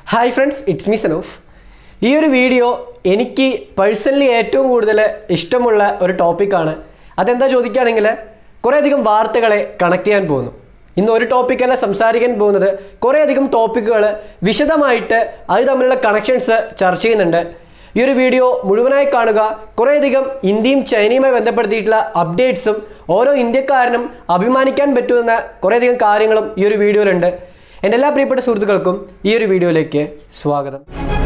hi friends it's me Sanoof ഈ ഒരു video എനിക്ക് പേഴ്സണലി ഏറ്റവും കൂടുതൽ ഇഷ്ടമുള്ള ഒരു ടോപ്പിക്കാണ് അതെന്താ ചോദിക്കുകയാണെങ്കിൽ കുറേയധികം വാർത്തകളെ കണക്ട് ചെയ്യാൻ പോകുന്നു ഇന്ന് ഒരു ടോപ്പിക്കല്ല സംസാരിക്കാൻ പോകുന്നത് കുറേയധികം ടോപ്പിക്കുകൾ വിശദമായിട്ട് അത് തമ്മിലുള്ള കണക്ഷൻസ് ചർച്ച ചെയ്യുന്നുണ്ട് ഈ ഒരു വീഡിയോ മുഴുവനായി കാണുക കുറേയധികം ഇന്ത്യയും ചൈനയുമായി ബന്ധപ്പെടുത്തിയിട്ടുള്ള അപ്ഡേറ്റ്സും ഓരോ ഇന്ത്യക്കാരനും അഭിമാനിക്കാൻ പറ്റുന്ന കുറേയധികം കാര്യങ്ങളും ഈ ഒരു വീഡിയോയിലുണ്ട് എൻ്റെ എല്ലാ പ്രിയപ്പെട്ട സുഹൃത്തുക്കൾക്കും ഈ ഒരു വീഡിയോയിലേക്ക് സ്വാഗതം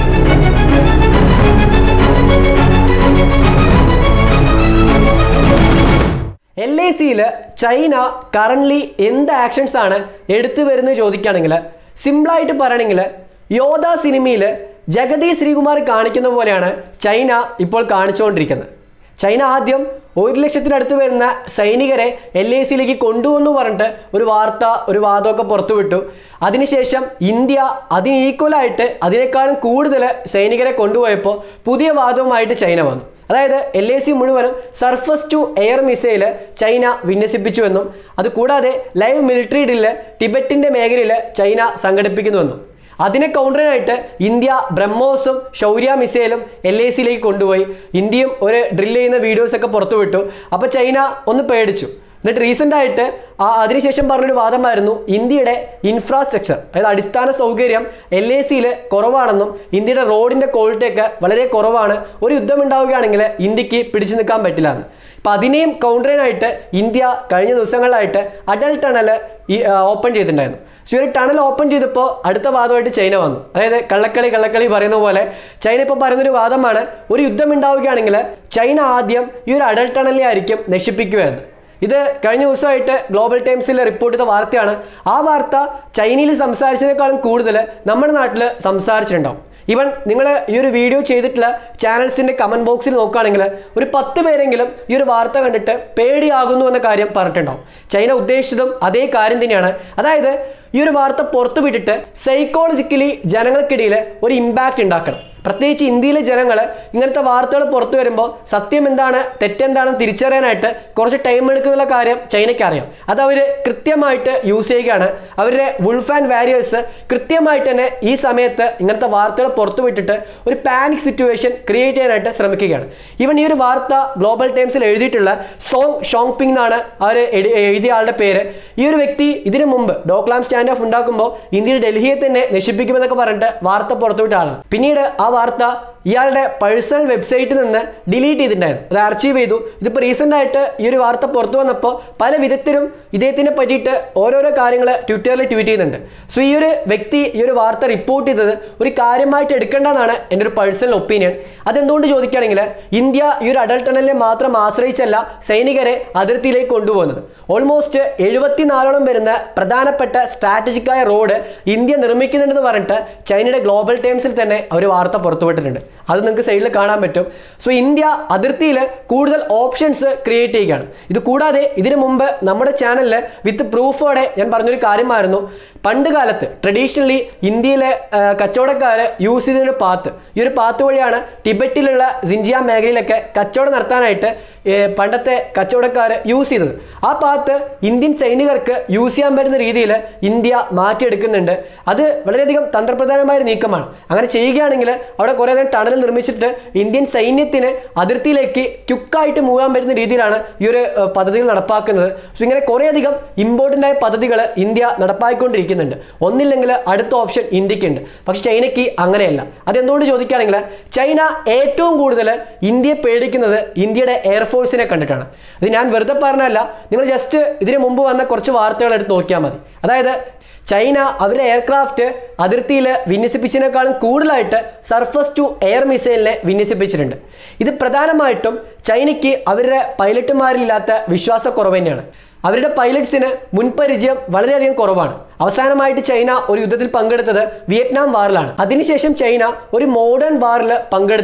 എൽ ഐ സിയിൽ ചൈന കറൻ്റ്ലി എന്ത് ആക്ഷൻസ് ആണ് എടുത്തു വരുന്നത് ചോദിക്കുകയാണെങ്കിൽ സിമ്പിളായിട്ട് പറയണമെങ്കിൽ യോധ സിനിമയിൽ ജഗതി ശ്രീകുമാർ കാണിക്കുന്ന പോലെയാണ് ചൈന ഇപ്പോൾ കാണിച്ചുകൊണ്ടിരിക്കുന്നത് ചൈന ആദ്യം ഒരു ലക്ഷത്തിനടുത്ത് വരുന്ന സൈനികരെ എൽ ഐ സിയിലേക്ക് കൊണ്ടുവന്നു പറഞ്ഞിട്ട് ഒരു വാർത്ത ഒരു വാദമൊക്കെ പുറത്തുവിട്ടു അതിനുശേഷം ഇന്ത്യ അതിന് ഈക്വലായിട്ട് അതിനേക്കാളും കൂടുതൽ സൈനികരെ കൊണ്ടുപോയപ്പോൾ പുതിയ വാദവുമായിട്ട് ചൈന വന്നു അതായത് എൽ എ സി മുഴുവനും surface to air missile China വിന്യസിപ്പിച്ചുവെന്നും അതുകൂടാതെ ലൈവ് മിലിറ്ററി ഡ്രില്ല് ടിബറ്റിൻ്റെ മേഖലയിൽ ചൈന സംഘടിപ്പിക്കുന്നുവെന്നും അതിനെ കൗണ്ടറിനായിട്ട് ഇന്ത്യ ബ്രഹ്മോസും ശൗര്യ മിസൈലും എൽ എ സിയിലേക്ക് കൊണ്ടുപോയി ഇന്ത്യയും ഒരു ഡ്രിൽ ചെയ്യുന്ന വീഡിയോസ് ഒക്കെ പുറത്തുവിട്ടു അപ്പോൾ ചൈന ഒന്ന് പേടിച്ചു എന്നിട്ട് റീസെൻ്റ് ആയിട്ട് ആ അതിനുശേഷം പറഞ്ഞൊരു വാദമായിരുന്നു ഇന്ത്യയുടെ ഇൻഫ്രാസ്ട്രക്ചർ അതായത് അടിസ്ഥാന സൗകര്യം എൽ എ സിയിൽ കുറവാണെന്നും ഇന്ത്യയുടെ റോഡിൻ്റെ ക്വാളിറ്റി ഒക്കെ വളരെ കുറവാണ് ഒരു യുദ്ധം ഉണ്ടാവുകയാണെങ്കിൽ ഇന്ത്യക്ക് പിടിച്ചു നിൽക്കാൻ പറ്റില്ല എന്ന് അപ്പം അതിനെയും കൗണ്ടറിനായിട്ട് ഇന്ത്യ കഴിഞ്ഞ ദിവസങ്ങളിലായിട്ട് അഡൽ ടണൽ ഈ ഓപ്പൺ ചെയ്തിട്ടുണ്ടായിരുന്നു സോ ഈ ഒരു ടണൽ ഓപ്പൺ ചെയ്തപ്പോൾ അടുത്ത വാദമായിട്ട് ചൈന വന്നു അതായത് കള്ളക്കളി കള്ളക്കളി പറയുന്ന പോലെ ചൈന ഇപ്പോൾ പറയുന്നൊരു വാദമാണ് ഒരു യുദ്ധം ഉണ്ടാവുകയാണെങ്കിൽ ചൈന ആദ്യം ഈ ഒരു അഡൽ ടണലിനെ ആയിരിക്കും നശിപ്പിക്കുക എന്ന് ഇത് കഴിഞ്ഞ ദിവസമായിട്ട് ഗ്ലോബൽ ടൈംസിൽ റിപ്പോർട്ട് ചെയ്ത വാർത്തയാണ് ആ വാർത്ത ചൈനയിൽ സംസാരിച്ചതിനേക്കാളും കൂടുതൽ നമ്മുടെ നാട്ടിൽ സംസാരിച്ചിട്ടുണ്ടാവും ഈവൻ നിങ്ങൾ ഈ ഒരു വീഡിയോ ചെയ്തിട്ടുള്ള ചാനൽസിൻ്റെ കമൻറ്റ് ബോക്സിൽ നോക്കുകയാണെങ്കിൽ ഒരു പത്ത് പേരെങ്കിലും ഈ ഒരു വാർത്ത കണ്ടിട്ട് പേടിയാകുന്നു എന്ന കാര്യം പറഞ്ഞിട്ടുണ്ടാവും ചൈന ഉദ്ദേശിച്ചതും അതേ കാര്യം തന്നെയാണ് അതായത് ഈ ഒരു വാർത്ത പുറത്തുവിട്ടിട്ട് സൈക്കോളജിക്കലി ജനങ്ങൾക്കിടയിൽ ഒരു ഇമ്പാക്റ്റ് ഉണ്ടാക്കണം പ്രത്യേകിച്ച് ഇന്ത്യയിലെ ജനങ്ങൾ ഇങ്ങനത്തെ വാർത്തകൾ പുറത്തു വരുമ്പോൾ സത്യം എന്താണ് തെറ്റെന്താണെന്ന് തിരിച്ചറിയാനായിട്ട് കുറച്ച് ടൈം എടുക്കുന്നുള്ള കാര്യം ചൈനയ്ക്ക് അറിയാം അത് അവർ കൃത്യമായിട്ട് യൂസ് ചെയ്യുകയാണ് അവരുടെ വുൾഫ് ആൻഡ് വാരിയേഴ്സ് കൃത്യമായിട്ട് തന്നെ ഈ സമയത്ത് ഇങ്ങനത്തെ വാർത്തകൾ പുറത്തു വിട്ടിട്ട് ഒരു പാനിക് സിറ്റുവേഷൻ ക്രിയേറ്റ് ചെയ്യാനായിട്ട് ശ്രമിക്കുകയാണ് ഈവൻ ഈ ഒരു വാർത്ത ഗ്ലോബൽ ടൈംസിൽ എഴുതിയിട്ടുള്ള സോങ് ഷോങ് പിങ് എന്നാണ് അവർ എഴുതിയ ആളുടെ പേര് ഈ ഒരു വ്യക്തി ഇതിനു മുമ്പ് ഡോക്ലാം സ്റ്റാൻഡ് ഓഫ് ഉണ്ടാക്കുമ്പോൾ ഇന്ത്യയിൽ ഡൽഹിയെ തന്നെ നശിപ്പിക്കുമെന്നൊക്കെ പറഞ്ഞിട്ട് വാർത്ത പുറത്തുവിട്ട ആളാണ് പിന്നീട് ആ വാർത്ത ഇയാളുടെ പേഴ്സണൽ വെബ്സൈറ്റിൽ നിന്ന് ഡിലീറ്റ് ചെയ്തിട്ടുണ്ടായിരുന്നു അത് അർച്ചീവ് ചെയ്തു ഇതിപ്പോൾ റീസെൻ്റ് ആയിട്ട് ഈ ഒരു വാർത്ത പുറത്തു വന്നപ്പോൾ പല വിധത്തിലും ഇദ്ദേഹത്തിനെ പറ്റിയിട്ട് ഓരോരോ കാര്യങ്ങൾ ട്വിറ്ററിൽ ട്വീറ്റ് ചെയ്യുന്നുണ്ട് സോ ഈ ഒരു വ്യക്തി ഈ ഒരു വാർത്ത റിപ്പോർട്ട് ചെയ്തത് ഒരു കാര്യമായിട്ട് എടുക്കേണ്ടതെന്നാണ് എൻ്റെ ഒരു പേഴ്സണൽ ഒപ്പീനിയൻ അതെന്തുകൊണ്ട് ചോദിക്കുകയാണെങ്കിൽ ഇന്ത്യ ഈ ഒരു അഡൽ ടണലിനെ മാത്രം ആശ്രയിച്ചല്ല സൈനികരെ അതിർത്തിയിലേക്ക് കൊണ്ടുപോകുന്നത് ഓൾമോസ്റ്റ് എഴുപത്തിനാലോളം വരുന്ന പ്രധാനപ്പെട്ട സ്ട്രാറ്റജിക്കായ റോഡ് ഇന്ത്യ നിർമ്മിക്കുന്നുണ്ടെന്ന് പറഞ്ഞിട്ട് ചൈനയുടെ ഗ്ലോബൽ ടൈംസിൽ തന്നെ അവർ വാർത്ത പുറത്തുവിട്ടിട്ടുണ്ട് അത് നിങ്ങൾക്ക് സൈഡിൽ കാണാൻ പറ്റും സോ ഇന്ത്യ അതിർത്തിയിൽ കൂടുതൽ ഓപ്ഷൻസ് ക്രിയേറ്റ് ചെയ്യുകയാണ് ഇത് കൂടാതെ ഇതിനു മുമ്പ് നമ്മുടെ ചാനലിൽ വിത്ത് പ്രൂഫോടെ ഞാൻ പറഞ്ഞൊരു കാര്യമായിരുന്നു പണ്ട് കാലത്ത് ട്രഡീഷണലി ഇന്ത്യയിലെ കച്ചവടക്കാർ യൂസ് ചെയ്തൊരു പാത്ത് ഈ ഒരു പാത്ത് വഴിയാണ് ടിബറ്റിലുള്ള സിൻജിയ മേഖലയിലൊക്കെ കച്ചവടം നടത്താനായിട്ട് പണ്ടത്തെ കച്ചവടക്കാർ യൂസ് ചെയ്തത് ആ പാത്ത് ഇന്ത്യൻ സൈനികർക്ക് യൂസ് ചെയ്യാൻ പറ്റുന്ന രീതിയിൽ ഇന്ത്യ മാറ്റിയെടുക്കുന്നുണ്ട് അത് വളരെയധികം തന്ത്രപ്രധാനമായ ഒരു നീക്കമാണ് അങ്ങനെ ചെയ്യുകയാണെങ്കിൽ അവിടെ കുറേ അധികം ടണൽ നിർമ്മിച്ചിട്ട് ഇന്ത്യൻ സൈന്യത്തിന് അതിർത്തിയിലേക്ക് ക്യുക്കായിട്ട് മൂവ് ചെയ്യാൻ പറ്റുന്ന രീതിയിലാണ് ഈ ഒരു പദ്ധതികൾ നടപ്പാക്കുന്നത് സോ ഇങ്ങനെ കുറേയധികം ഇമ്പോർട്ടൻ്റ് ആയ പദ്ധതികൾ ഇന്ത്യ നടപ്പാക്കിക്കൊണ്ടിരിക്കുന്നുണ്ട് ഒന്നില്ലെങ്കിൽ അടുത്ത ഓപ്ഷൻ ഇന്ത്യക്കുണ്ട് പക്ഷെ ചൈനയ്ക്ക് അങ്ങനെയല്ല അതെന്തുകൊണ്ട് ചോദിക്കുകയാണെങ്കിൽ ചൈന ഏറ്റവും കൂടുതൽ ഇന്ത്യയെ പേടിക്കുന്നത് ഇന്ത്യയുടെ എയർഫോഴ്സിനെ കണ്ടിട്ടാണ് ഇത് ഞാൻ വെറുതെ പറഞ്ഞല്ല നിങ്ങൾ ജസ്റ്റ് ഇതിനു മുമ്പ് വന്ന കുറച്ച് വാർത്തകൾ എടുത്ത് നോക്കിയാൽ മതി അതായത് ചൈന അവരുടെ എയർക്രാഫ്റ്റ് അതിർത്തിയിൽ വിന്യസിപ്പിച്ചതിനേക്കാളും കൂടുതലായിട്ട് സർഫസ് ടു എയർ മിസൈലിനെ വിന്യസിപ്പിച്ചിട്ടുണ്ട് ഇത് പ്രധാനമായിട്ടും ചൈനയ്ക്ക് അവരുടെ പൈലറ്റുമാരില്ലാത്ത വിശ്വാസക്കുറവ് തന്നെയാണ് അവരുടെ പൈലറ്റ്സിന് മുൻപരിചയം വളരെയധികം കുറവാണ് അവസാനമായിട്ട് ചൈന ഒരു യുദ്ധത്തിൽ പങ്കെടുത്തത് വിയറ്റ്നാം വാറിലാണ് അതിനുശേഷം ചൈന ഒരു മോഡേൺ വാറിൽ പങ്കെടുത്തിട്ടില്ല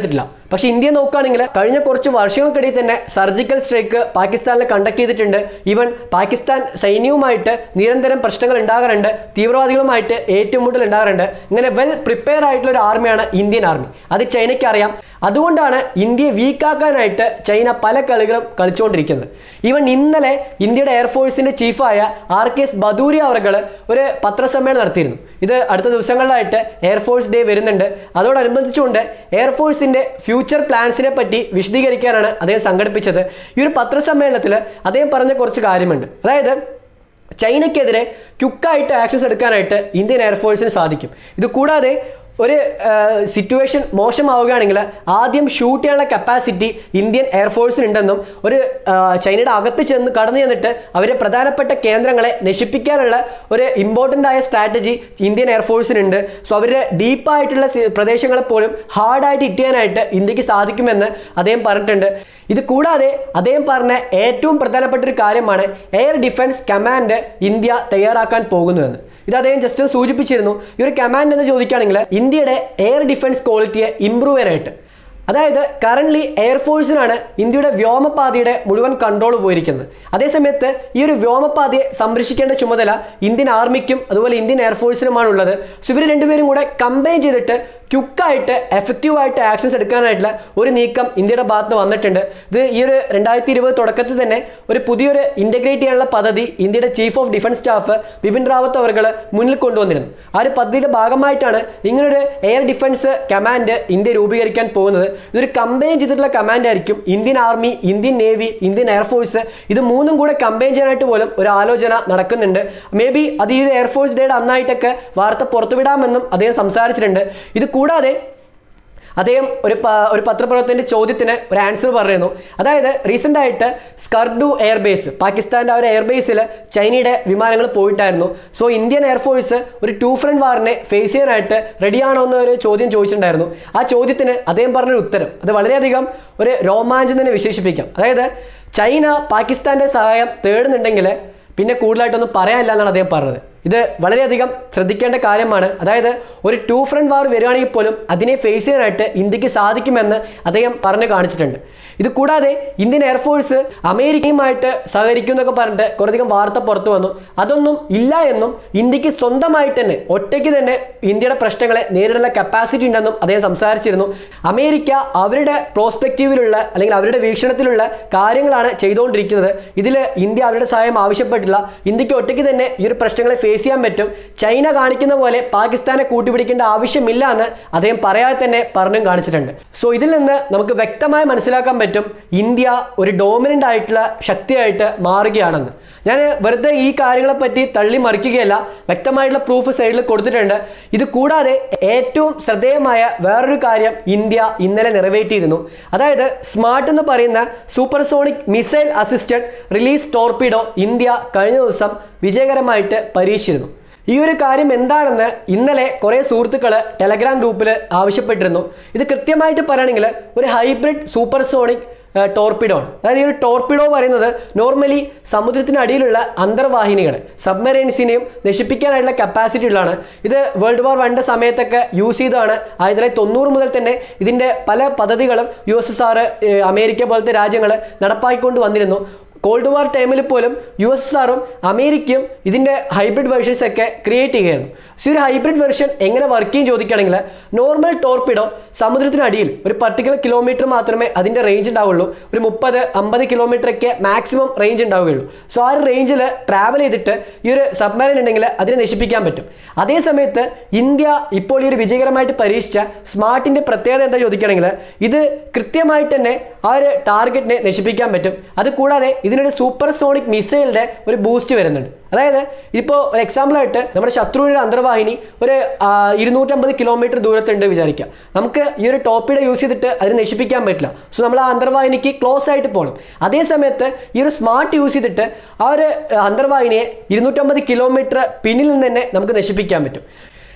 പക്ഷേ ഇന്ത്യ നോക്കുകയാണെങ്കിൽ കഴിഞ്ഞ കുറച്ച് വർഷങ്ങൾക്കിടയിൽ തന്നെ സർജിക്കൽ സ്ട്രൈക്ക് പാകിസ്ഥാനിൽ കണ്ടക്ട് ചെയ്തിട്ടുണ്ട് ഈവൻ പാകിസ്ഥാൻ സൈന്യവുമായിട്ട് നിരന്തരം പ്രശ്നങ്ങൾ ഉണ്ടാകാറുണ്ട് തീവ്രവാദികളുമായിട്ട് ഏറ്റുമുട്ടൽ ഉണ്ടാകാറുണ്ട് ഇങ്ങനെ വെൽ പ്രിപ്പയർ ആയിട്ടുള്ള ഒരു ആർമിയാണ് ഇന്ത്യൻ ആർമി അത് ചൈനയ്ക്ക് അറിയാം അതുകൊണ്ടാണ് ഇന്ത്യയെ വീക്കാക്കാനായിട്ട് ചൈന പല കളികളും കളിച്ചുകൊണ്ടിരിക്കുന്നത് ഈവൻ ഇന്നലെ ഇന്ത്യയുടെ എയർഫോഴ്സിന്റെ ചീഫായ ആർ കെ എസ് ബദൂരി അവർ ഒരു പത്രസമ്മേളനം നടത്തിയിരുന്നു ഇത് അടുത്ത ദിവസങ്ങളിലായിട്ട് എയർഫോഴ്സ് ഡേ വരുന്നുണ്ട് അതോടനുബന്ധിച്ചുകൊണ്ട് എയർഫോഴ്സിന്റെ ഫ്യൂച്ചർ പ്ലാൻസിനെ പറ്റി വിശദീകരിക്കാനാണ് അദ്ദേഹം സംഘടിപ്പിച്ചത് ഈ ഒരു പത്രസമ്മേളനത്തിൽ അദ്ദേഹം പറഞ്ഞ കുറച്ച് കാര്യമുണ്ട് അതായത് ചൈനയ്ക്കെതിരെ ക്യുക്കായിട്ട് ആക്ഷൻസ് എടുക്കാനായിട്ട് ഇന്ത്യൻ എയർഫോഴ്സിന് സാധിക്കും ഇത് കൂടാതെ ഒരു സിറ്റുവേഷൻ മോശമാവുകയാണെങ്കിൽ ആദ്യം ഷൂട്ട് ചെയ്യാനുള്ള കപ്പാസിറ്റി ഇന്ത്യൻ എയർഫോഴ്സിനുണ്ടെന്നും ഒരു ആ, ചൈനയുടെ അകത്ത് ചെന്ന് കടന്നു ചെന്നിട്ട് അവരെ പ്രധാനപ്പെട്ട കേന്ദ്രങ്ങളെ നശിപ്പിക്കാനുള്ള ഒരു ഇമ്പോർട്ടൻ്റ് ആയ സ്ട്രാറ്റജി ഇന്ത്യൻ എയർഫോഴ്സിനുണ്ട് സോ അവരുടെ ഡീപ്പായിട്ടുള്ള പ്രദേശങ്ങളെ പോലും ഹാർഡായിട്ട് ഹിറ്റ് ചെയ്യാനായിട്ട് ഇന്ത്യക്ക് സാധിക്കുമെന്ന് അദ്ദേഹം പറഞ്ഞിട്ടുണ്ട് ഇത് കൂടാതെ അദ്ദേഹം പറഞ്ഞ ഏറ്റവും പ്രധാനപ്പെട്ട ഒരു കാര്യമാണ് എയർ ഡിഫൻസ് കമാൻഡ് ഇന്ത്യ തയ്യാറാക്കാൻ പോകുന്നുവെന്ന് ഇത് അദ്ദേഹം ജസ്റ്റ് സൂചിപ്പിച്ചിരുന്നു ഈ ഒരു കമാൻഡ് എന്ന് ചോദിക്കുകയാണെങ്കിൽ ഇന്ത്യയുടെ എയർ ഡിഫൻസ് ക്വാളിറ്റിയെ ഇമ്പ്രൂവ് ചെയ്യാനായിട്ട് അതായത് കറന്റ് എയർഫോഴ്സിനാണ് ഇന്ത്യയുടെ വ്യോമപാതയുടെ മുഴുവൻ കൺട്രോൾ പോയിരിക്കുന്നത് അതേസമയത്ത് ഈ ഒരു വ്യോമപാതയെ സംരക്ഷിക്കേണ്ട ചുമതല ഇന്ത്യൻ ആർമിക്കും അതുപോലെ ഇന്ത്യൻ എയർഫോഴ്സിനുമാണ് ഉള്ളത് സോ ഇവർ രണ്ടുപേരും കൂടെ കമ്പൈൻ ചെയ്തിട്ട് ക്യുക്കായിട്ട് എഫക്റ്റീവായിട്ട് ആക്ഷൻസ് എടുക്കാനായിട്ടുള്ള ഒരു നീക്കം ഇന്ത്യയുടെ ഭാഗത്ത് നിന്ന് വന്നിട്ടുണ്ട് ഇത് ഈ ഒരു രണ്ടായിരത്തി ഇരുപത് തുടക്കത്തിൽ തന്നെ ഒരു പുതിയൊരു ഇൻ്റഗ്രേറ്റ് ചെയ്യാനുള്ള പദ്ധതി ഇന്ത്യയുടെ chief of defence staff Bipin Rawat അവർ മുന്നിൽ കൊണ്ടുവന്നിരുന്നു ആ ഒരു പദ്ധതിയുടെ ഭാഗമായിട്ടാണ് ഇങ്ങനൊരു എയർ ഡിഫൻസ് കമാൻഡ് ഇന്ത്യ രൂപീകരിക്കാൻ പോകുന്നത് ഇതൊരു കമ്പൈൻ ചെയ്തിട്ടുള്ള കമാൻഡ് ആയിരിക്കും Indian army Indian navy Indian air force ഇത് മൂന്നും കൂടെ കമ്പൈൻ ചെയ്യാനായിട്ട് പോലും ഒരു ആലോചന നടക്കുന്നുണ്ട് മേ ബി അത് ഈ ഒരു എയർഫോഴ്സ് ഡേയുടെ അന്നായിട്ടൊക്കെ വാർത്ത പുറത്തുവിടാമെന്നും അദ്ദേഹം സംസാരിച്ചിട്ടുണ്ട് ഇത് കൂടാതെ അദ്ദേഹം ഒരു പ- ഒരു പത്രപ്രവർത്തകന്റെ ചോദ്യത്തിന് ഒരു ആൻസർ പറയുന്നു അതായത് റീസെന്റ് ആയിട്ട് സ്കർഡു എയർബേസ് പാകിസ്ഥാന്റെ ആ ഒരു എയർബേസിൽ ചൈനയുടെ വിമാനങ്ങൾ പോയിട്ടായിരുന്നു സോ ഇന്ത്യൻ എയർഫോഴ്സ് ഒരു ടു ഫ്രണ്ട് വാറിനെ ഫേസ് ചെയ്യാനായിട്ട് റെഡിയാണോ എന്ന് ഒരു ചോദ്യം ചോദിച്ചിട്ടുണ്ടായിരുന്നു ആ ചോദ്യത്തിന് അദ്ദേഹം പറഞ്ഞൊരു ഉത്തരം അത് വളരെയധികം ഒരു രോമാഞ്ചം തന്നെ വിശേഷിപ്പിക്കാം അതായത് ചൈന പാകിസ്ഥാന്റെ സഹായം തേടുന്നുണ്ടെങ്കിൽ പിന്നെ കൂടുതലായിട്ടൊന്നും പറയാനില്ല എന്നാണ് അദ്ദേഹം പറഞ്ഞത് ഇത് വളരെയധികം ശ്രദ്ധിക്കേണ്ട കാര്യമാണ് അതായത് ഒരു ടു ഫ്രണ്ട് വാർ വരികയാണെങ്കിൽ പോലും അതിനെ ഫേസ് ചെയ്യാനായിട്ട് ഇന്ത്യക്ക് സാധിക്കുമെന്ന് അദ്ദേഹം പറഞ്ഞു കാണിച്ചിട്ടുണ്ട് ഇത് കൂടാതെ ഇന്ത്യൻ എയർഫോഴ്സ് അമേരിക്കയുമായിട്ട് സഹകരിക്കും എന്നൊക്കെ പറഞ്ഞിട്ട് കുറേയധികം വാർത്ത പുറത്തു വന്നു അതൊന്നും ഇല്ല എന്നും ഇന്ത്യക്ക് സ്വന്തമായിട്ട് തന്നെ ഒറ്റയ്ക്ക് തന്നെ ഇന്ത്യയുടെ പ്രശ്നങ്ങളെ നേരിടാനുള്ള കപ്പാസിറ്റി ഉണ്ടെന്നും അദ്ദേഹം സംസാരിച്ചിരുന്നു അമേരിക്ക അവരുടെ പ്രോസ്പെക്റ്റീവിലുള്ള അല്ലെങ്കിൽ അവരുടെ വീക്ഷണത്തിലുള്ള കാര്യങ്ങളാണ് ചെയ്തുകൊണ്ടിരിക്കുന്നത് ഇതിൽ ഇന്ത്യ അവരുടെ സഹായം ആവശ്യപ്പെട്ടില്ല ഇന്ത്യക്ക് ഒറ്റയ്ക്ക് തന്നെ ഈ ഒരു പ്രശ്നങ്ങളെ ഫേസ് ചെയ്യാൻ പറ്റും ചൈന കാണിക്കുന്ന പോലെ പാകിസ്ഥാനെ കൂട്ടുപിടിക്കേണ്ട ആവശ്യമില്ല എന്ന് അദ്ദേഹം പറയാതെ തന്നെ പറഞ്ഞും കാണിച്ചിട്ടുണ്ട് സോ ഇതിൽ നിന്ന് നമുക്ക് വ്യക്തമായി മനസ്സിലാക്കാൻ പറ്റും ഇന്ത്യ ഒരു ഡോമിനൻ്റ് ആയിട്ടുള്ള ശക്തിയായിട്ട് മാറുകയാണെന്ന് ഞാൻ വെറുതെ ഈ കാര്യങ്ങളെ പറ്റി തള്ളി മറിക്കുകയല്ല വ്യക്തമായിട്ടുള്ള പ്രൂഫ് സൈഡിൽ കൊടുത്തിട്ടുണ്ട് ഇത് കൂടാതെ ഏറ്റവും ശ്രദ്ധേയമായ വേറൊരു കാര്യം ഇന്ത്യ ഇന്നലെ നിറവേറ്റിയിരുന്നു അതായത് സ്മാർട്ട് എന്ന് പറയുന്ന supersonic missile assisted release torpedo India കഴിഞ്ഞ ദിവസം വിജയകരമായിട്ട് പരീക്ഷിച്ചിരുന്നു ഈ ഒരു കാര്യം എന്താണെന്ന് ഇന്നലെ കുറേ സുഹൃത്തുക്കൾ ടെലഗ്രാം ഗ്രൂപ്പിൽ ആവശ്യപ്പെട്ടിരുന്നു ഇത് കൃത്യമായിട്ട് പറയുകയാണെങ്കിൽ ഒരു ഹൈബ്രിഡ് സൂപ്പർസോണിക് ടോർപിഡോ ആണ് അതായത് ഈ ഒരു ടോർപിഡോ പറയുന്നത് നോർമലി സമുദ്രത്തിനടിയിലുള്ള അന്തർവാഹിനികൾ സബ്മറൈൻസിനെയും നശിപ്പിക്കാനായിട്ടുള്ള കപ്പാസിറ്റി ഉള്ളതാണ് ഇത് വേൾഡ് വാർ വണ്ട സമയത്തൊക്കെ യൂസ് ചെയ്തതാണ് ആയിരത്തി തൊള്ളായിരത്തി തൊണ്ണൂറ് മുതൽ തന്നെ ഇതിൻ്റെ പല പദ്ധതികളും U S S R America പോലത്തെ രാജ്യങ്ങൾ നടപ്പാക്കിക്കൊണ്ട് വന്നിരുന്നു കോൾഡ് വാർ ടൈമിൽ പോലും യു എസ് എസ് ആറും അമേരിക്കയും ഇതിൻ്റെ ഹൈബ്രിഡ് വെർഷൻസ് ഒക്കെ ക്രിയേറ്റ് ചെയ്യുകയായിരുന്നു സോ ഈ ഒരു ഹൈബ്രിഡ് വെർഷൻ എങ്ങനെ വർക്ക് ചെയ്യും ചോദിക്കുകയാണെങ്കിൽ നോർമൽ ടോർപിഡോ സമുദ്രത്തിനടിയിൽ ഒരു പർട്ടിക്കുലർ കിലോമീറ്റർ മാത്രമേ അതിൻ്റെ റേഞ്ച് ഉണ്ടാവുള്ളൂ ഒരു മുപ്പത് അമ്പത് കിലോമീറ്റർ ഒക്കെ മാക്സിമം റേഞ്ച് ഉണ്ടാവുകയുള്ളൂ സോ ആ ഒരു റേഞ്ചിൽ ട്രാവൽ ചെയ്തിട്ട് ഈ ഒരു സബ്മറൈൻ ഉണ്ടെങ്കിൽ അതിനെ നശിപ്പിക്കാൻ പറ്റും അതേ സമയത്ത് ഇന്ത്യ ഇപ്പോൾ ഈ ഒരു വിജയകരമായിട്ട് പരീക്ഷിച്ച സ്മാർട്ടിൻ്റെ പ്രത്യേകത എന്താ ചോദിക്കുകയാണെങ്കിൽ ഇത് കൃത്യമായിട്ട് തന്നെ ആ ഒരു ടാർഗറ്റിനെ നശിപ്പിക്കാൻ പറ്റും അത് കൂടാതെ ഇതിനൊരു സൂപ്പർ സോണിക് മിസൈലിന്റെ ഒരു ബൂസ്റ്റ് വരുന്നുണ്ട് അതായത് ഇപ്പോൾ ഒരു എക്സാമ്പിൾ ആയിട്ട് നമ്മുടെ ശത്രുവിൻ്റെ അന്തർവാഹിനി ഒരു ആ, ഇരുന്നൂറ്റമ്പത് കിലോമീറ്റർ ദൂരത്തുണ്ട് വിചാരിക്കുക നമുക്ക് ഈ ഒരു ടോപ്പിയുടെ യൂസ് ചെയ്തിട്ട് അതിനെ നശിപ്പിക്കാൻ പറ്റില്ല സോ നമ്മൾ ആ അന്തർവാഹിനിക്ക് ക്ലോസ് ആയിട്ട് പോകണം അതേ സമയത്ത് ഈ ഒരു സ്മാർട്ട് യൂസ് ചെയ്തിട്ട് ആ ഒരു അന്തർവാഹിനിയെ ഇരുന്നൂറ്റമ്പത് കിലോമീറ്റർ പിന്നിൽ നിന്ന് തന്നെ നമുക്ക് നശിപ്പിക്കാൻ പറ്റും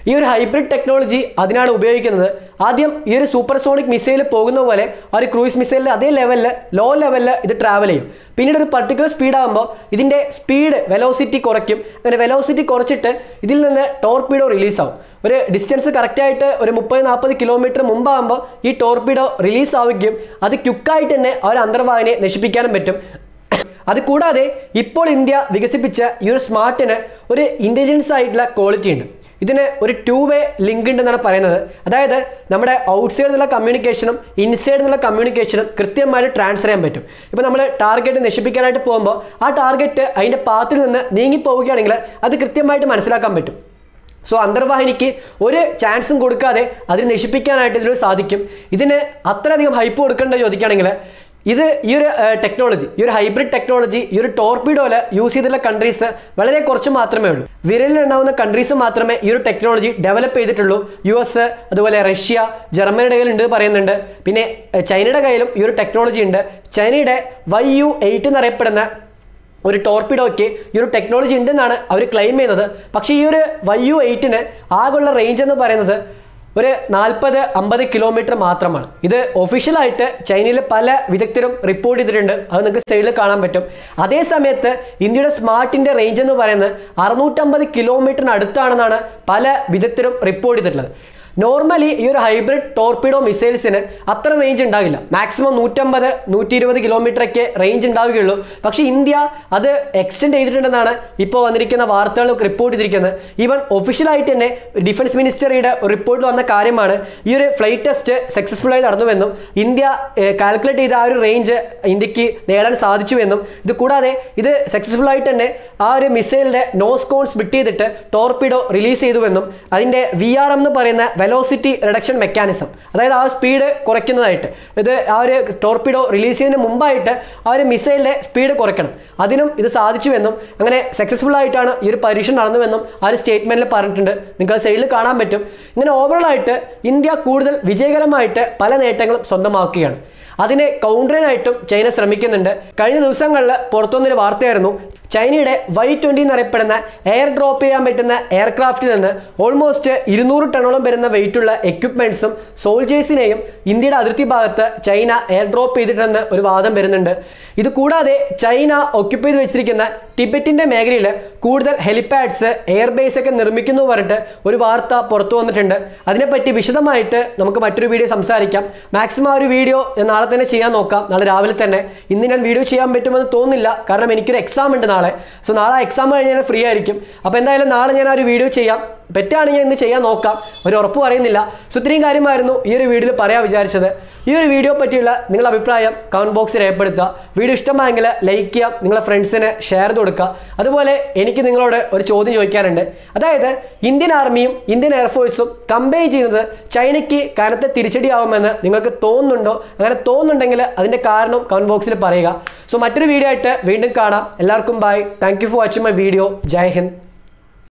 ഈ ഒരു ഹൈബ്രിഡ് ടെക്നോളജി അതിനാണ് ഉപയോഗിക്കുന്നത് ആദ്യം ഈ ഒരു സൂപ്പർസോണിക് മിസൈൽ പോകുന്ന പോലെ ആ ഒരു ക്രൂയിസ് മിസൈലിൽ അതേ ലെവലിൽ ലോ ലെവലിൽ ഇത് ട്രാവൽ ചെയ്യും പിന്നീട് ഒരു പർട്ടിക്കുലർ സ്പീഡ് ആകുമ്പോൾ ഇതിൻ്റെ സ്പീഡ് വെലോസിറ്റി കുറയ്ക്കും അങ്ങനെ വെലോസിറ്റി കുറച്ചിട്ട് ഇതിൽ നിന്ന് ടോർപീഡോ റിലീസ് ആവും ഒരു ഡിസ്റ്റൻസ് കറക്റ്റായിട്ട് ഒരു മുപ്പത് നാൽപ്പത് കിലോമീറ്റർ മുമ്പാകുമ്പോൾ ഈ ടോർപീഡോ റിലീസ് ആവുകയും അത് ക്യുക്കായിട്ട് തന്നെ ആ ഒരു അന്തർവാഹിനിയെ നശിപ്പിക്കാനും പറ്റും അത് കൂടാതെ ഇപ്പോൾ ഇന്ത്യ വികസിപ്പിച്ച ഈ ഒരു സ്മാർട്ടിന് ഒരു ഇൻ്റലിജൻസ് ആയിട്ടുള്ള ക്വാളിറ്റി ഉണ്ട് ഇതിന് ഒരു ടു വേ ലിങ്ക് ഉണ്ടെന്നാണ് പറയുന്നത് അതായത് നമ്മുടെ ഔട്ട്സൈഡ് എന്നുള്ള കമ്മ്യൂണിക്കേഷനും ഇൻസൈഡ് എന്നുള്ള കമ്മ്യൂണിക്കേഷനും കൃത്യമായിട്ട് ട്രാൻസ്ഫർ ചെയ്യാൻ പറ്റും ഇപ്പോൾ നമ്മൾ ടാർഗറ്റ് നശിപ്പിക്കാനായിട്ട് പോകുമ്പോൾ ആ ടാർഗറ്റ് അതിൻ്റെ പാത്തിൽ നിന്ന് നീങ്ങി പോവുകയാണെങ്കിൽ അത് കൃത്യമായിട്ട് മനസ്സിലാക്കാൻ പറ്റും സോ അന്തർവാഹിനിക്ക് ഒരു ചാൻസും കൊടുക്കാതെ അതിന് നശിപ്പിക്കാനായിട്ട് ഇതിൽ സാധിക്കും ഇതിന് അത്രയധികം ഹൈപ്പ് കൊടുക്കേണ്ട ചോദിക്കുകയാണെങ്കിൽ ഇത് ഈ ഒരു ടെക്നോളജി ഈ ഒരു ഹൈബ്രിഡ് ടെക്നോളജി ഈ ഒരു ടോർപിഡോയിൽ യൂസ് ചെയ്തിട്ടുള്ള കൺട്രീസ് വളരെ കുറച്ച് മാത്രമേ ഉള്ളൂ വിരലിലുണ്ടാവുന്ന കൺട്രീസ് മാത്രമേ ഈ ഒരു ടെക്നോളജി ഡെവലപ്പ് ചെയ്തിട്ടുള്ളൂ യു എസ് അതുപോലെ റഷ്യ ജർമ്മനിയുടെ കയ്യിൽ ഉണ്ട് പറയുന്നുണ്ട് പിന്നെ ഏഹ്, ചൈനയുടെ കയ്യിലും ഈ ഒരു ടെക്നോളജി ഉണ്ട് ചൈനയുടെ വൈ യു എയ്റ്റ് എന്നറിയപ്പെടുന്ന ഒരു ടോർപിഡോയ്ക്ക് ഈ ഒരു ടെക്നോളജി ഉണ്ടെന്നാണ് അവർ ക്ലെയിം ചെയ്യുന്നത് പക്ഷേ ഈ ഒരു വൈ യു എയ്റ്റിന് ആകെയുള്ള റേഞ്ച് എന്ന് പറയുന്നത് ഒരു നാൽപ്പത് അമ്പത് കിലോമീറ്റർ മാത്രമാണ് ഇത് ഒഫീഷ്യലായിട്ട് ചൈനയിലെ പല വിദഗ്ധരും റിപ്പോർട്ട് ചെയ്തിട്ടുണ്ട് അത് നിങ്ങൾക്ക് സൈഡിൽ കാണാൻ പറ്റും അതേ സമയത്ത് ഇന്ത്യയുടെ സ്മാർട്ടിൻ്റെ റേഞ്ച് എന്ന് പറയുന്നത് അറുന്നൂറ്റമ്പത് കിലോമീറ്ററിന് അടുത്താണെന്നാണ് പല വിദഗ്ധരും റിപ്പോർട്ട് ചെയ്തിട്ടുള്ളത് നോർമലി ഈ ഒരു ഹൈബ്രിഡ് ടോർപിഡോ മിസൈൽസിന് അത്ര റേഞ്ച് ഉണ്ടാകില്ല മാക്സിമം നൂറ്റമ്പത് നൂറ്റി ഇരുപത് കിലോമീറ്ററൊക്കെ റേഞ്ച് ഉണ്ടാവുകയുള്ളൂ പക്ഷേ ഇന്ത്യ അത് എക്സ്റ്റെൻഡ് ചെയ്തിട്ടുണ്ടെന്നാണ് ഇപ്പോൾ വന്നിരിക്കുന്ന വാർത്തകൾ റിപ്പോർട്ട് ചെയ്തിരിക്കുന്നത് ഈവൻ ഒഫീഷ്യലായിട്ട് തന്നെ ഡിഫൻസ് മിനിസ്റ്ററിയുടെ റിപ്പോർട്ടിൽ വന്ന കാര്യമാണ് ഈ ഒരു ഫ്ലൈറ്റ് ടെസ്റ്റ് സക്സസ്ഫുൾ ആയി നടന്നുവെന്നും ഇന്ത്യ കാൽക്കുലേറ്റ് ചെയ്ത ആ ഒരു റേഞ്ച് ഇന്ത്യക്ക് നേടാൻ സാധിച്ചുവെന്നും ഇത് കൂടാതെ ഇത് സക്സസ്ഫുൾ ആയിട്ട് തന്നെ ആ ഒരു മിസൈലിന്റെ നോസ് കോൺ സ്പിറ്റ് ചെയ്തിട്ട് ടോർപിഡോ റിലീസ് ചെയ്തുവെന്നും അതിന്റെ വി ആർ എം എന്ന് പറയുന്ന വെലോസിറ്റി റിഡക്ഷൻ മെക്കാനിസം അതായത് ആ സ്പീഡ് കുറയ്ക്കുന്നതായിട്ട് ഇത് ആ ഒരു ടോർപിഡോ റിലീസ് ചെയ്യുന്നതിന് മുമ്പായിട്ട് ആ ഒരു മിസൈലിന്റെ സ്പീഡ് കുറയ്ക്കണം അതിനും ഇത് സാധിച്ചുവെന്നും അങ്ങനെ സക്സസ്ഫുൾ ആയിട്ടാണ് ഈ ഒരു പരീക്ഷ നടന്നുവെന്നും ആ ഒരു സ്റ്റേറ്റ്മെന്റിൽ പറഞ്ഞിട്ടുണ്ട് നിങ്ങൾക്ക് സൈഡിൽ കാണാൻ പറ്റും ഇങ്ങനെ ഓവറോൾ ആയിട്ട് ഇന്ത്യ കൂടുതൽ വിജയകരമായിട്ട് പല നേട്ടങ്ങളും സ്വന്തമാക്കുകയാണ് അതിനെ കൗണ്ടറിനായിട്ടും ചൈന ശ്രമിക്കുന്നുണ്ട് കഴിഞ്ഞ ദിവസങ്ങളിൽ പുറത്തുവന്നൊരു വാർത്തയായിരുന്നു ചൈനയുടെ വൈ ട്വൻ്റി എന്നറിയപ്പെടുന്ന എയർ ഡ്രോപ്പ് ചെയ്യാൻ പറ്റുന്ന എയർക്രാഫ്റ്റിൽ നിന്ന് ഓൾമോസ്റ്റ് ഇരുന്നൂറ് ടണ്ണോളം വരുന്ന വെയിറ്റുള്ള എക്യുപ്മെൻറ്റ്സും സോൾജേഴ്സിനെയും ഇന്ത്യയുടെ അതിർത്തി ഭാഗത്ത് ചൈന എയർ ഡ്രോപ്പ് ചെയ്തിട്ടുണ്ടെന്ന് ഒരു വാദം വരുന്നുണ്ട് ഇത് കൂടാതെ ചൈന ഒക്യുപ്പൈ ചെയ്ത് വെച്ചിരിക്കുന്ന ടിബറ്റിൻ്റെ മേഖലയിൽ കൂടുതൽ ഹെലിപാഡ്സ് എയർബേസ് ഒക്കെ നിർമ്മിക്കുന്നു പറഞ്ഞിട്ട് ഒരു വാർത്ത പുറത്തു വന്നിട്ടുണ്ട് അതിനെപ്പറ്റി വിശദമായിട്ട് നമുക്ക് മറ്റൊരു വീഡിയോ സംസാരിക്കാം മാക്സിമം ആ ഒരു വീഡിയോ ഞാൻ നാളെ തന്നെ ചെയ്യാൻ നോക്കാം നാളെ രാവിലെ തന്നെ ഇന്ന് ഞാൻ വീഡിയോ ചെയ്യാൻ പറ്റുമെന്ന് തോന്നുന്നില്ല കാരണം എനിക്കൊരു എക്സാം ഉണ്ട് നാളെ സോ നാളെ എക്സാം കഴിഞ്ഞ് ഞാൻ ഫ്രീ ആയിരിക്കും അപ്പോൾ എന്തായാലും നാളെ ഞാൻ ആ ഒരു വീഡിയോ ചെയ്യാം പറ്റുകയാണെങ്കിൽ ഇന്ന് ചെയ്യാൻ നോക്കാം ഒരു ഉറപ്പ് പറയുന്നില്ല സോ ഇത്രയും കാര്യമായിരുന്നു ഈ ഒരു വീഡിയോയിൽ പറയാൻ വിചാരിച്ചത് ഈ ഒരു വീഡിയോ പറ്റിയുള്ള നിങ്ങളുടെ അഭിപ്രായം കമൻറ്റ് ബോക്സിൽ രേഖപ്പെടുത്തുക വീഡിയോ ഇഷ്ടമായെങ്കിൽ ലൈക്ക് ചെയ്യാം നിങ്ങളുടെ ഫ്രണ്ട്സിന് ഷെയർ ചെയ്ത് കൊടുക്കുക അതുപോലെ എനിക്ക് നിങ്ങളോട് ഒരു ചോദ്യം ചോദിക്കാനുണ്ട് അതായത് ഇന്ത്യൻ ആർമിയും ഇന്ത്യൻ എയർഫോഴ്സും കമ്പയർ ചെയ്യുന്നത് ചൈനയ്ക്ക് കനത്ത തിരിച്ചടിയാവുമെന്ന് നിങ്ങൾക്ക് തോന്നുന്നുണ്ടോ അങ്ങനെ തോന്നുന്നുണ്ടെങ്കിൽ അതിൻ്റെ കാരണം കമൻറ്റ് ബോക്സിൽ പറയുക സോ മറ്റൊരു വീഡിയോ ആയിട്ട് വീണ്ടും കാണാം എല്ലാവർക്കും bye thank you for watching my video Jai Hind